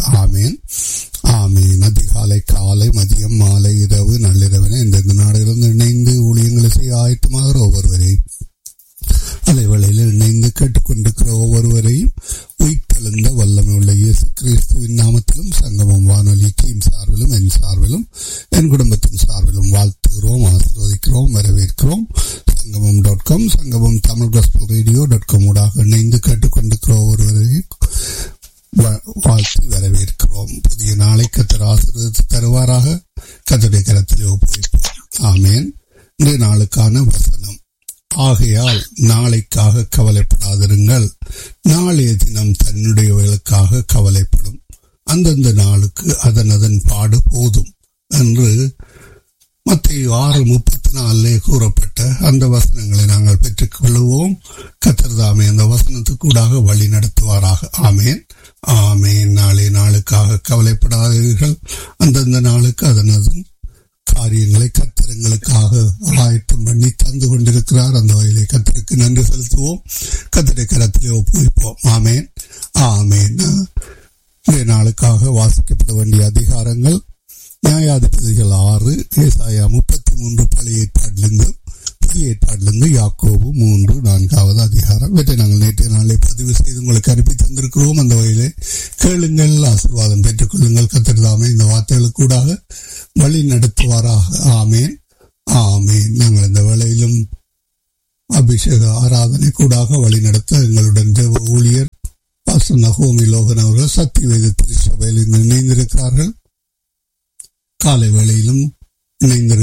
ஆமேன் ஆமீன் அதிகாலை காலை மதியம் மாலை இரவு நள்ளிரவன எந்தெந்த நாடுகளிலிருந்து இணைந்து ஊழியங்களை செய்ய ஆயத்தமாகிற ஒவ்வொருவரையும் அலைவலையில் இணைந்து கேட்டுக்கொண்டிருக்கிற ஒவ்வொருவரையும் உயிர்த்தெழுந்த வல்லமை உள்ள இயேசு கிறிஸ்துவின் நாமத்திலும் சங்கமம் வானொலி டீம் சார்பிலும் என் சார்பிலும் என் குடும்பத்தின் சார்பிலும் வாழ்த்துகிறோம் ஆசீர்வதிக்கிறோம் வரவேற்கிறோம் சங்கமம் dot com Sangamam Tamil gospel radio dot com ஊடாக இணைந்து கேட்டுக்கொண்டிருக்கிற ஒவ்வொருவரையும் வாழ்த்தி வரவேற்கிறோம் புதிய நாளை கத்தர் ஆசீர்வதித்து தருவாராக கத்தருடைய கரத்திலே ஒப்புவிப்போம் ஆமேன் இன்றைய நாளுக்கான வசனம் ஆகையால் நாளைக்காக கவலைப்படாதிருங்கள் நாளைய தினம் தன்னுடையவர்களுக்காக கவலைப்படும் அந்தந்த நாளுக்கு அதன் அதன் பாடு போதும் என்று மத்திய ஆறு முப்பத்தி நாலிலே கூறப்பட்ட அந்த வசனங்களை நாங்கள் பெற்றுக் கொள்வோம் கத்திரதாமே அந்த வசனத்துக்கூடாக வழி நடத்துவாராக ஆமேன் ஆமேன் நாளை நாளுக்காக கவலைப்படாதீர்கள் அந்தந்த நாளுக்கு அதன் அதன் காரியங்களை கத்திரங்களுக்காக ஆயத்தம் பண்ணி தந்து கொண்டிருக்கிறார் அந்த வகையிலே கத்திற்கு நன்றி செலுத்துவோம் கத்திரை கரத்திலே ஒப்புவிப்போம் ஆமேன் ஆமேன் இன்றைய நாளுக்காக வாசிக்கப்பட வேண்டிய அதிகாரங்கள் நியாயாதிபதிகள் ஆறு ஏசாயா முப்பத்தி மூன்று பழைய ஏற்பாட்டிலிருந்து புதிய ஏற்பாட்டிலிருந்து யாக்கோபு மூன்று நான்காவது அதிகாரம் இவற்றை நாங்கள் நேற்றைய நாளை பதிவு செய்து உங்களுக்கு அனுப்பி தந்திருக்கிறோம் அந்த வகையிலே கேளுங்கள் ஆசிர்வாதம் பெற்றுக் கொள்ளுங்கள் கத்திரதாமே இந்த வார்த்தைகளுக்கூடாக வழி நடத்துவாராக ஆமேன் ஆமேன் நாங்கள் இந்த வேளையிலும் அபிஷேக ஆராதனை கூடாக வழி நடத்த எங்களுடன் தேவ ஊழியர் பாஸ்டர் நகோமி லோகன் அவர்கள் சக்தி வேத திருச்சபையில் இணைந்திருக்கிறார்கள் காலை வேளையிலும் இணைந்திருக்கிறார்